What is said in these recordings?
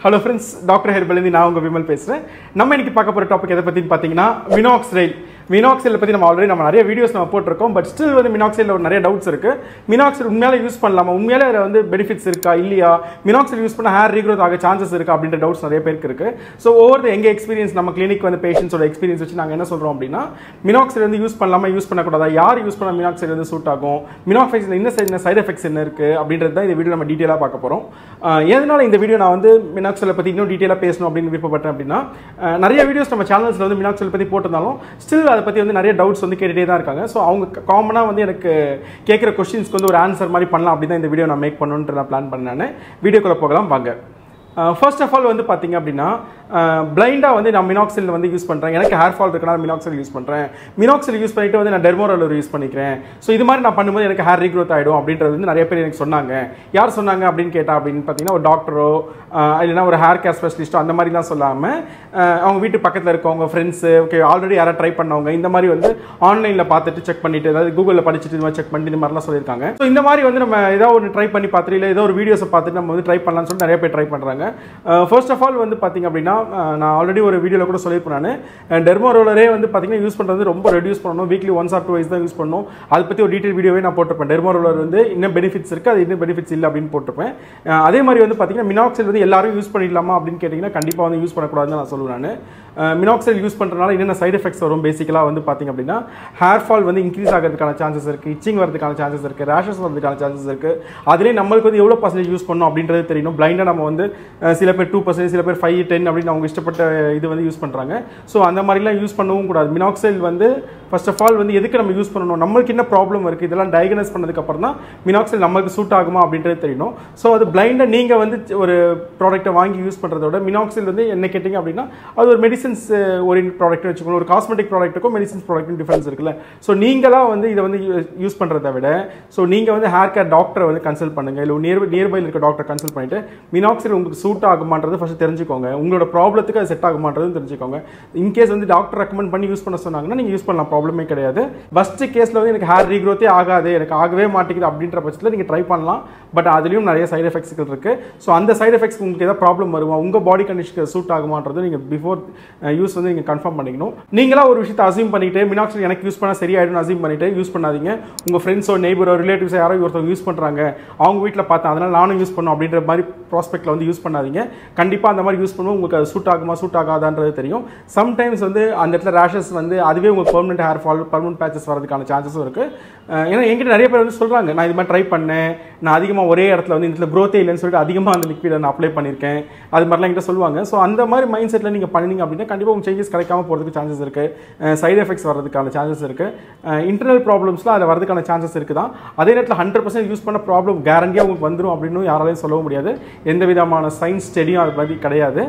hello friends doctor ஹெர்பலேருந்து நான் உங்கள் விமல் பேசுகிறேன் நம்ம இன்னைக்கு பார்க்க போகிற டாபிக் எதை பற்றின்னு பார்த்தீங்கன்னா மினாக்ஸ்ரைல் மினாக்சைல் பற்றி நம்ம ஆல்ரெடி நம்ம நிறைய வீடியோஸ் நம்ம போட்டிருக்கோம் பட் ஸ்டில் வந்து மினாக்சைலில் ஒரு நிறைய டவுட்ஸ் இருக்குது மினாக்சைல் உண்மையாலே யூஸ் பண்ணலாமா உண்மையாலே அதில் வந்து பெனிஃபிட்ஸ் இருக்கா இல்லையா மினாக்சைல் யூஸ் பண்ண ஹேர் ரீக்ரோத் ஆக சான்சஸ் இருக்கா அப்படின்ற டவுட்ஸ் நிறைய பேருக்கு இருக்குது ஸோ ஓவர் எங்கள் எக்ஸ்பீரியன்ஸ் நம்ம கிளினிக் வந்து பேஷண்ட்ஸோட எக்ஸ்பீரியன்ஸ் வச்சு நாங்கள் என்ன சொல்கிறோம் அப்படின்னா மினாக்சைல் வந்து யூஸ் பண்ணலாமா யூஸ் பண்ணக்கூடாதா யார் யூஸ் பண்ண மினாக்சைல் வந்து சூட் ஆகும் மினாக்சைல் என்ன என்ன சைடு எஃபெக்ட்ஸ் என்ன இருக்குது அப்படின்றது தான் இந்த வீடியோ நம்ம டீட்டெயிலாக பார்க்க போகிறோம் எதனால இந்த வீடியோ நான் வந்து மினாக்சலை பற்றி இன்னும் டீட்டெயிலாக பேசணும் அப்படின்னு விருப்பப்பட்டேன் அப்படின்னா அஹ், நிறைய வீடியோஸ் நம்ம சேனல்ஸில் வந்து மினாக்சல் பற்றி போட்டிருந்தாலும் ஸ்டில் அதை பற்றி வந்து நிறைய டவுட்ஸ் வந்து கேட்டுகிட்டே தான் இருக்காங்க ஸோ அவங்க காமனாக வந்து எனக்கு கேட்குற கொஸ்டின்ஸ்க்கு வந்து ஒரு ஆன்சர் மாதிரி பண்ணலாம் அப்படி தான் இந்த வீடியோ நான் மேக் பண்ணணுன்ட்டு நான் பிளான் பண்ணேன் வீடியோக்குள்ளே போகலாம் வாங்க ஃபர்ஸ்ட் ஆஃப் ஆல் வந்து பார்த்தீங்க அப்படின்னா பிளைண்டாக வந்து நான் மினாக்சில் வந்து யூஸ் பண்ணுறேன் எனக்கு ஹேர் ஃபால் இருக்குன்னா மினாக்சில் யூஸ் பண்ணுறேன் மினாக்சில் யூஸ் பண்ணிட்டு வந்து நான் டெர்மோரோலர் யூஸ் பண்ணிக்கிறேன் ஸோ இது மாதிரி நான் பண்ணும்போது எனக்கு ஹேர் ரீக்ரோத் ஆகிடும் அப்படின்றது வந்து நிறைய பேர் எனக்கு சொன்னாங்க யார் சொன்னாங்க அப்படின்னு கேட்டா அப்படின்னு பார்த்தீங்கன்னா ஒரு டாக்டரோ இல்லைன்னா ஒரு ஹேர் கேர் ஸ்பெஷலிஸ்ட்டோ அந்த மாதிரிலாம் சொல்லாமல் அவங்க வீட்டு பக்கத்தில் இருக்கவங்க ஃப்ரெண்ட்ஸு ஓகே ஆல்ரெடி யாராவது ட்ரை பண்ணவங்க இந்த மாதிரி வந்து ஆன்லைனில் பார்த்துட்டு செக் பண்ணிட்டு அதாவது கூகுளில் படிச்சுட்டு இது மாதிரி செக் பண்ணிட்டு இந்த மாதிரிலாம் சொல்லியிருக்காங்க ஸோ இந்த மாதிரி வந்து நம்ம ஏதோ ஒரு ட்ரை பண்ணி பார்த்துட்டு இல்லை ஏதோ ஒரு வீடியோஸை பார்த்துட்டு நம்ம வந்து ட்ரை பண்ணலாம்னு சொல்லிட்டு நிறைய பேர் ட்ரை பண்ணுறாங்க ஃபர்ஸ்ட் ஆஃப் ஆல் வந்து பார்த்தீங்க அப்படின்னா அஹ், நான் ஆல்ரெடி ஒரு வீடியோவில் கூட சொல்லியிருப்பேன் நான் டெர்மோ ரோலரே வந்து பார்த்தீங்கன்னா யூஸ் பண்ணுறது ரொம்ப ரெடியூஸ் பண்ணணும் weekly once or twice தான் யூஸ் பண்ணணும் அதை பற்றி ஒரு டீட்டெயில் வீடியோவே நான் போட்டிருப்பேன் டெர்மோ ரோலர் வந்து இன்னும் பெனிஃபிட்ஸ் இருக்குது அது இன்னும் பெனிஃபிட்ஸ் இல்லை அப்படின்னு போட்டிருப்பேன் அஹ், அதே மாதிரி வந்து பார்த்தீங்கன்னா மினாக்சைல் வந்து எல்லாரும் யூஸ் பண்ணிடலாமா அப்படின்னு கேட்டிங்கன்னா கண்டிப்பாக வந்து யூஸ் பண்ணக்கூடாதுன்னு நான் சொல்லுவேன் நான் மினாக்சைல் யூஸ் பண்ணுறதுனால என்னென்ன சைடு எஃபெக்ட்ஸ் வரும் பேசிக்கலாக வந்து பார்த்தீங்க அப்படின்னா ஹேர் ஃபால் வந்து இன்க்ரீஸ் ஆகிறதுக்கான சான்சஸ் இருக்குது இச்சிங் வரதுக்கான சான்சஸ் இருக்குது ரேஷஸ் வரதுக்கான சான்சஸ் இருக்குது அதிலே நம்மளுக்கு வந்து எவ்வளோ பர்சன்டேஜ் யூஸ் பண்ணணும் அப்படின்றது தெரியணும் பிளைண்டாக நம்ம வந்து அஹ், சில பேர் டூ பர்சன்டேஜ் சில பேர் ஃபைவ் டென் அப்படின்னு அவங்க இஷ்டப்பட்ட இது வந்து யூஸ் பண்ணுறாங்க ஸோ அந்த மாதிரிலாம் யூஸ் பண்ணவும் கூடாது மினாக்சைல் வந்து ஃபர்ஸ்ட் ஆஃப் ஆல் வந்து எதுக்கு நம்ம யூஸ் பண்ணணும் நம்மளுக்கு என்ன ப்ராப்ளம் இருக்குது இதெல்லாம் டயக்னோஸ் பண்ணதுக்கப்புறம் தான் மினாக்சைல் நம்மளுக்கு சூட் ஆகுமா அப்படின்றது தெரியணும் ஸோ அது பிளைண்டாக நீங்கள் வந்து ஒரு ப்ராடக்ட்டை வாங்கி யூஸ் பண்ணுறத விட மினாக்சைல் வந்து என்ன கேட்டிங்க அப்படின்னா அது ஒரு மெடிசன்ஸ் ஓரியன்ட் ப்ராடக்ட் வச்சுக்கணும் ஒரு காஸ்மெட்டிக் ப்ராடக்ட்டுக்கும் மெடிசன்ஸ் ப்ராடக்ட்டும் டிஃபரன்ஸ் இருக்குல்ல ஸோ நீங்களாக வந்து இதை வந்து யூஸ் பண்ணுறத விட ஸோ நீங்கள் வந்து ஹேர் கேர் டாக்டரை வந்து கன்சல்ட் பண்ணுங்கள் இல்லை நியர் நியர்பையில் இருக்க டாக்டர் கன்சல்ட் பண்ணிட்டு மினாக்சைல் உங்களுக்கு சூட் ஆகுமான்றது ஃபஸ்ட் தெரிஞ்சுக்கோங்க உங்களோட ப்ராப்ளத்துக்கு அது செட் ஆகுமான்றது தெரிஞ்சுக்கோங்க இன்கேஸ் வந்து டாக்டர் ரெக்கமெண்ட் பண்ணி யூஸ் பண்ண சொன்னாங்கன்னா நீங்கள் யூஸ் பண்ணலாம் ப்ராப்ளமே கிடையாது ஃபஸ்ட்டு கேஸில் வந்து எனக்கு ஹேர் ரீக்ரோத்தே ஆகாது எனக்கு ஆகவே மாட்டேங்குது அப்படின்ற பட்சத்தில் நீங்கள் ட்ரை பண்ணலாம் பட் அதுலேயும் நிறைய சைடு எஃபெக்ட்ஸ்கள் இருக்குது ஸோ அந்த சைடு எஃபெக்ட்ஸ் உங்களுக்கு ஏதாவது ப்ராப்ளம் வருமா உங்கள் பாடி கண்டிஷனுக்கு சூட் ஆகுமான்றது நீங்கள் பிஃபோர் யூஸ் வந்து நீங்கள் கன்ஃபார்ம் பண்ணிக்கணும் நீங்களா ஒரு விஷயத்தை அசியூம் பண்ணிட்டு மினாக்சில் எனக்கு யூஸ் பண்ணால் சரியாயிடும் அசியூம் பண்ணிட்டு யூஸ் பண்ணாதீங்க உங்கள் ஃப்ரெண்ட்ஸோ நெய்பரோ ரிலேட்டிவ்ஸோ யாரோ ஒருத்தவங்க யூஸ் பண்ணுறாங்க அவங்க வீட்டில் பார்த்தேன் அதனால் நானும் யூஸ் பண்ணும் அப்படின்ற மாதிரி ப்ராஸ்பெக்டில் வந்து யூஸ் பண்ணாதீங்க கண்டிப்பாக அந்த மாதிரி யூஸ் பண்ணுவோம் உங்களுக்கு அது சூட் ஆகுமா சூட் ஆகாதான்றது தெரியும் சம்டைம்ஸ் வந்து அந்த இடத்துல ரேஷஸ் வந்து அதுவே உங்களுக்கு permanent hair fall permanent patches வரதுக்கான சான்சஸும் இருக்குது ஏன்னா என்கிட்ட நிறைய பேர் வந்து சொல்கிறாங்க நான் இது மாதிரி ட்ரை பண்ணேன் நான் அதிகமாக ஒரே இடத்துல வந்து இந்த இடத்துல growth ஏ இல்லைன்னு சொல்லிட்டு அதிகமாக அந்த லிக்விடை நான் அப்ளை பண்ணியிருக்கேன் அது மாதிரிலாம் என்கிட்ட சொல்லுவாங்க ஸோ அந்த மாதிரி மைண்ட் செட்டில் நீங்கள் பண்ணீங்க அப்படின்னா கண்டிப்பாக உங்கள் சேஞ்சஸ் கிடைக்காம போகிறதுக்கு சான்சஸ் இருக்குது சைடு எஃபெக்ட்ஸ் வரதுக்கான சான்சஸ் இருக்குது இன்டர்னல் ப்ராப்ளம்ஸ்லாம் அதில் வரதுக்கான சான்சஸ் இருக்குது தான் அதே நேரத்தில் ஹண்ட்ரட் பர்சன்ட் யூஸ் பண்ண ப்ராப்ளம் கேரண்டியாக உங்களுக்கு வந்துடும் அப்படின்னு யாராலையும் சொல்லவும் முடியாது எந்த விதமான சயின்ஸ் ஸ்டடியும் அது பற்றி கிடையாது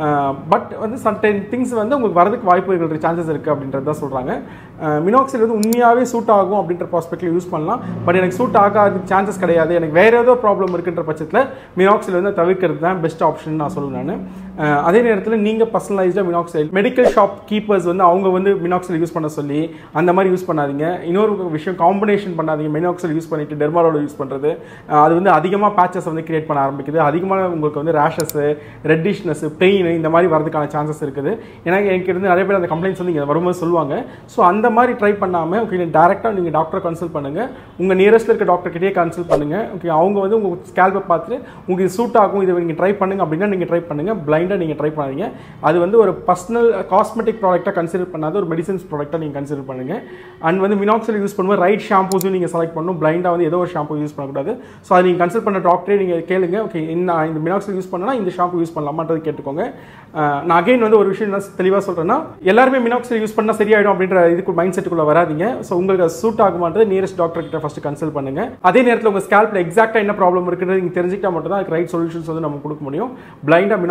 பட் வந்து சம்டைம் திங்ஸ் வந்து உங்களுக்கு வரதுக்கு வாய்ப்புகள் சான்சஸ் இருக்குது அப்படின்றது தான் சொல்கிறாங்க மினாக்சில் வந்து உண்மையாகவே சூட் ஆகும் அப்படின்ற ப்ராஸ்பெக்டில் யூஸ் பண்ணலாம் பட் எனக்கு சூட் ஆகாததுக்கு சான்சஸ் கிடையாது எனக்கு வேறு ஏதோ ப்ராப்ளம் இருக்குன்ற பட்சத்தில் மினாக்சில் வந்து தவிர்க்கிறது தான் பெஸ்ட் ஆப்ஷன் நான் சொல்லுவேன் நான் அஹ் அதே நேரத்தில் நீங்கள் பர்சனலைஸ்டாக மினாக்சைல் மெடிக்கல் ஷாப் கீப்பர்ஸ் வந்து அவங்க வந்து மினாக்சைல் யூஸ் பண்ண சொல்லி அந்த மாதிரி யூஸ் பண்ணாதீங்க இன்னொரு விஷயம் காம்பினேஷன் பண்ணாதீங்க மினாக்சைல் யூஸ் பண்ணிட்டு டெர்மாலோட யூஸ் பண்ணுறது அஹ் அது வந்து அதிகமாக பேச்சஸ் வந்து கிரியேட் பண்ண ஆரம்பிக்குது அதிகமாக உங்களுக்கு வந்து ரேஷஸ் ரெட்டிஷ்னஸ் பெயின் இந்த மாதிரி வரதுக்கான சான்சஸ் இருக்குது ஏன்னா எனக்கு இருந்து நிறைய பேர் அந்த கம்ப்ளைண்ட்ஸ் வந்து இங்கே வரும்போது சொல்லுவாங்க ஸோ அந்த மாதிரி ட்ரை பண்ணாமல் ஓகே டேரெக்டாக நீங்கள் டாக்டரை கன்சல்ட் பண்ணுங்கள் உங்கள் நியரஸ்ட்டில் இருக்க டாக்டர் கிட்டே கன்சல்ட் பண்ணுங்கள் ஓகே அவங்க வந்து உங்கள் ஸ்கேல்பை பார்த்துட்டு உங்களுக்கு சூட் ஆகும் இதை நீங்கள் ட்ரை பண்ணுங்க அப்படின்னா நீங்கள் ட்ரை பண்ணுங்கள் பிளைண்டாக நீங்கள் ட்ரை பண்ணாதீங்க அது வந்து ஒரு பர்சனல் காஸ்மெட்டிக் ப்ராடக்ட்டாக கன்சிடர் பண்ணாத ஒரு மெடிசன்ஸ் ப்ராடக்ட்டாக நீங்கள் கன்சிடர் பண்ணுங்கள் அண்ட் வந்து மினாக்சல் யூஸ் பண்ணும்போது ரைட் ஷாம்பூஸும் நீங்கள் செலக்ட் பண்ணணும் பிளைண்டாக வந்து ஏதோ ஒரு ஷாம்பு யூஸ் பண்ணக்கூடாது ஸோ அதை நீங்கள் கன்சல்ட் பண்ண டாக்டரே நீங்கள் கேளுங்க ஓகே இந்த இந்த மினாக்சல் யூஸ் பண்ணனா இந்த ஷாம்பு யூஸ் பண்ணலாமான்றது கேட்டுக்கோங்க அஹ் நான் அகைன் வந்து ஒரு விஷயம் நான் தெளிவாக சொல்கிறேன்னா எல்லாருமே மினாக்சல் யூஸ் பண்ணால் சரியாயிடும் அப்படின்ற இதுக்கு மைண்ட் செட்டுக்குள்ளே வராதீங்க ஸோ உங்களுக்கு சூட் ஆகுமான்றது நியரஸ்ட் டாக்டர் கிட்ட ஃபஸ்ட்டு கன்சல்ட் பண்ணுங்க அதே நேரத்தில் உங்கள் ஸ்கேல்பில் எக்ஸாக்டாக என்ன ப்ராப்ளம் இருக்குன்றது நீங்கள் தெரிஞ்சுக்கிட்டா மட்டும் தான் அதுக்கு ரைட் சொல்யூஷன்ஸ் வந்து நம்ம கொடுக்க முடியும் பிளைண்டாக மினாக்சல் வந்து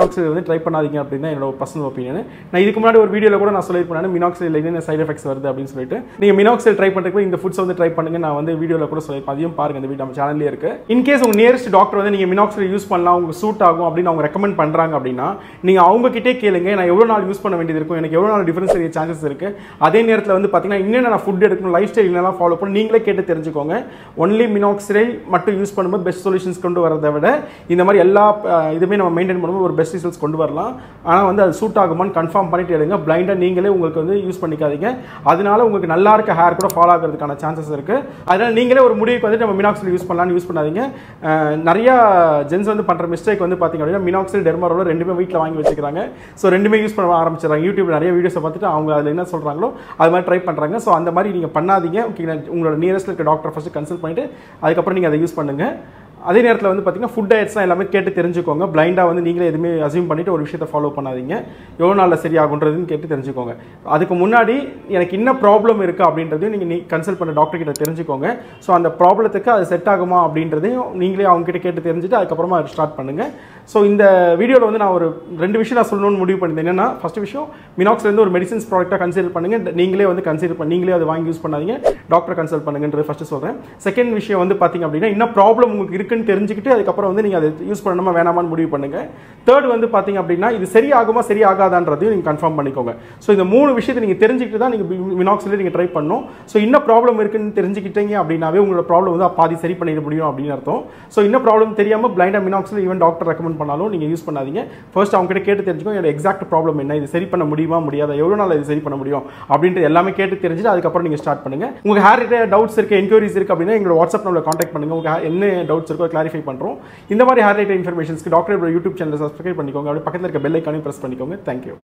ட்ரை பண்ணாதீங்க அப்படின்னு தான் என்னோட பர்சனல் ஒப்பீனியன் நான் இதுக்கு முன்னாடி ஒரு வீடியோவில் கூட நான் சொல்லியிருப்பேன் மினாக்சைடில் என்னென்ன சைடு எஃபெக்ட்ஸ் வருது அப்படின்னு சொல்லிட்டு நீங்கள் மினாக்சைல் ட்ரை பண்ணுறதுக்கு இந்த ஃபுட்ஸ் வந்து ட்ரை பண்ணுங்க நான் வந்து வீடியோவில் கூட சொல்லியிருப்பேன் அதையும் பாருங்க இந்த வீடியோ நம்ம சேனல்லே இருக்கு இன்கேஸ் உங்க நியரஸ்ட் டாக்டர் வந்து நீங்கள் மினாக்சைல் யூஸ் பண்ணலாம் உங்களுக்கு சூட் ஆகும் அப்படின்னு அவங்க ரெக்கமெண்ட் பண்ணுறாங்க அப்படின்னா நீங்கள் அவங்க கிட்டே கேளுங்க நான் எவ்வளோ நாள் யூஸ் பண்ண வேண்டியது இருக்கும் எனக்கு எவ்வளோ நாள் டிஃபரன்ஸ் தெரிய சான்சஸ் இருக்கு அதே நேரத்தில் வந்து பார்த்தீங்கன்னா இன்னும் நான் ஃபுட் எடுக்கணும் லைஃப் ஸ்டைல் என்னெல்லாம் ஃபாலோ பண்ணி நீங்களே கேட்டு தெரிஞ்சுக்கோங்க ஒன்லி மினாக்சிரைல் மட்டும் யூஸ் பண்ணும்போது பெஸ்ட் சொல்யூஷன்ஸ் கொண்டு வரதை விட இந்த மாதிரி எல்லா அஹ், இதுவுமே நம்ம மெயின்டைன் பண்ணும்போது ஒரு பெஸ்ட் ரிசல்ட்ஸ் கொண்டு வரலாம் ஆனால் வந்து அது சூட் ஆகுமான்னு கன்ஃபார்ம் பண்ணிட்டு எடுங்க பிளைண்டாக நீங்களே உங்களுக்கு வந்து யூஸ் பண்ணிக்காதீங்க அதனால உங்களுக்கு நல்லா இருக்க ஹேர் கூட ஃபாலோ ஆகிறதுக்கான சான்சஸ் இருக்கு அதனால நீங்களே ஒரு முடிவுக்கு வந்து நம்ம மினாக்சில் யூஸ் பண்ணலாம்னு யூஸ் பண்ணாதீங்க அஹ், நிறைய ஜென்ஸ் வந்து பண்ற மிஸ்டேக் வந்து பார்த்தீங்க அப்படின்னா மினாக்சில் டெர்மாரோட ரெண்டுமே வீட்டில் வாங்கி வச்சுக்கிறாங்க ஸோ ரெண்டுமே யூஸ் பண்ண ஆரம்பிச்சிடறாங்க யூடியூப்ல நிறைய வீடியோஸை பார்த்துட்டு அவங்க அதில் என்ன சொல்றாங்களோ அது மாதிரி ட்ரை பண்றாங்க ஸோ அந்த மாதிரி நீங்க பண்ணாதீங்க ஓகேங்களா உங்களோட நியரஸ்ட் இருக்க டாக்டர் ஃபர்ஸ்ட் கன்சல்ட் பண்ணிட்டு அதுக்கப்புறம் நீங்க அதை யூஸ் பண்ணுங்க அதே நேரத்தில் வந்து பார்த்தீங்கன்னா ஃபுட் டயட்ஸ்லாம் எல்லாமே கேட்டு தெரிஞ்சுக்கோங்க பிளைண்டாக வந்து நீங்களே எதுவுமே அசியூம் பண்ணிட்டு ஒரு விஷயத்தை ஃபாலோ பண்ணாதீங்க எவ்வளோ நாளில் சரியாகுன்றதுன்னு கேட்டு தெரிஞ்சுக்கோங்க அதுக்கு முன்னாடி எனக்கு என்ன ப்ராப்ளம் இருக்குது அப்படின்றதையும் நீங்கள் நீ கன்சல்ட் பண்ண டாக்டர் கிட்ட தெரிஞ்சுக்கோங்க ஸோ அந்த ப்ராப்ளத்துக்கு அது செட் ஆகுமா அப்படின்றதையும் நீங்களே அவங்க கிட்ட கேட்டு தெரிஞ்சுட்டு அதுக்கப்புறமா ஸ்டார்ட் பண்ணுங்க ஸோ இந்த வீடியோவில் வந்து நான் ஒரு ரெண்டு விஷயம் நான் சொல்லணும்னு முடிவு பண்ணியிருந்தேன் என்னன்னா ஃபர்ஸ்ட் விஷயம் மினாக்ஸ்லேருந்து ஒரு மெடிசின்ஸ் ப்ராடக்ட்டாக கன்சிடர் பண்ணுங்க நீங்களே வந்து கன்சிடர் பண்ணி நீங்களே அதை வாங்கி யூஸ் பண்ணாதீங்க டாக்டர் கன்சல்ட் பண்ணுங்கன்றது ஃபர்ஸ்ட் சொல்கிறேன் செகண்ட் விஷயம் வந்து பார்த்தீங்க அப்படின்னா என்ன ப்ராப்ளம் உங்களுக்கு இருக்குன்னு தெரிஞ்சுக்கிட்டு அதுக்கப்புறம் வந்து நீங்கள் அதை யூஸ் பண்ணணுமா வேணாமான்னு முடிவு பண்ணுங்க தேர்ட் வந்து பார்த்தீங்க அப்படின்னா இது சரியாகுமா சரியாகாதான்றதையும் நீங்கள் கன்ஃபார்ம் பண்ணிக்கோங்க ஸோ இந்த மூணு விஷயத்தை நீங்கள் தெரிஞ்சுக்கிட்டு தான் நீங்கள் மினாக்ஸில் நீங்கள் ட்ரை பண்ணணும் ஸோ என்ன ப்ராப்ளம் இருக்குன்னு தெரிஞ்சுக்கிட்டீங்க அப்படின்னாவே உங்களோட ப்ராப்ளம் வந்து பாதி சரி பண்ணிட முடியும் அப்படின்னு அர்த்தம் ஸோ என்ன ப்ராப்ளம் தெரியாமல் பிளைண்டாக மினாக்ஸில் ஈவன் டாக்டர் ரெக்கமெண்ட் பண்ணாலும் நீங்கள் யூஸ் பண்ணாதீங்க ஃபர்ஸ்ட் அவங்க கிட்ட கேட்டு தெரிஞ்சுக்கோங்க என்னோட எக்ஸாக்ட் ப்ராப்ளம் என்ன இது சரி பண்ண முடியுமா முடியாதா எவ்வளோ நாள் இது சரி பண்ண முடியும் அப்படின்ட்டு எல்லாமே கேட்டு தெரிஞ்சுட்டு அதுக்கப்புறம் நீங்கள் ஸ்டார்ட் பண்ணுங்க உங்க ஹேர் ரிலேட்டட் டவுட்ஸ் இருக்கு என்கொயரிஸ் இருக்கு அப்படின்னா எங்களோட வாட்ஸ்அப் நம்பர் காண்டாக்ட் பண்ணுங்க உங்க hair என்ன டவுட்ஸ் இருக்கோ கிளாரிஃபை பண்ணுறோம் இந்த மாதிரி ஹேர் ரிலேட்டட் இன்ஃபர்மேஷன்ஸ்க்கு டாக்டர் யூடியூப் சேனல் சப்ஸ்கிரைப் பண்ணிக்கோங்க அப்படி பக்கத்தில் இருக்க பெல் ஐக்கானையும் ப்ரெஸ் பண்ணிக்கோங்க தேங்க்யூ